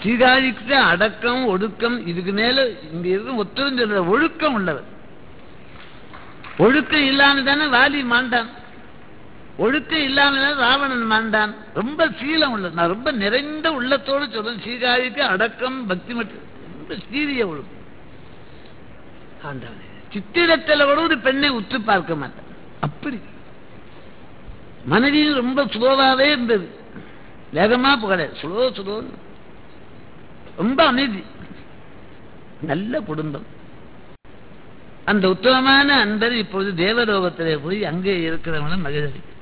சீகாழிக்கு அடக்கம் ஒடுக்கம் இதுக்கு மேல இங்க இருந்து ஒத்தரும் சொல்ற ஒழுக்கம் உள்ளவர் ஒழுக்கம் இல்லாம தானே வாலி மாண்டான் ஒழுக்கம் இல்லாம தானே ராவணன் மாண்டான் ரொம்ப சீலம் உள்ளது நான் ரொம்ப நிறைந்த உள்ளத்தோடு சொல்றேன் சீகாழிக்கு அடக்கம் பக்தி மட்டும் ரொம்ப சீரிய ஒழுக்கம் ஆண்டவனே சித்திரத்தில் கூட ஒரு பெண்ணை உற்று பார்க்க மாட்டான் அப்படி மனைவியும் ரொம்ப சுலோவாவே இருந்தது வேகமா புகழ சுலோ சுலோ ரொம்ப அமைதி நல்ல குடும்பம் அந்த உத்தமமான அன்பர் இப்பொழுது தேவலோகத்திலே போய் அங்கே இருக்கிறவன மகிழ்ச்சி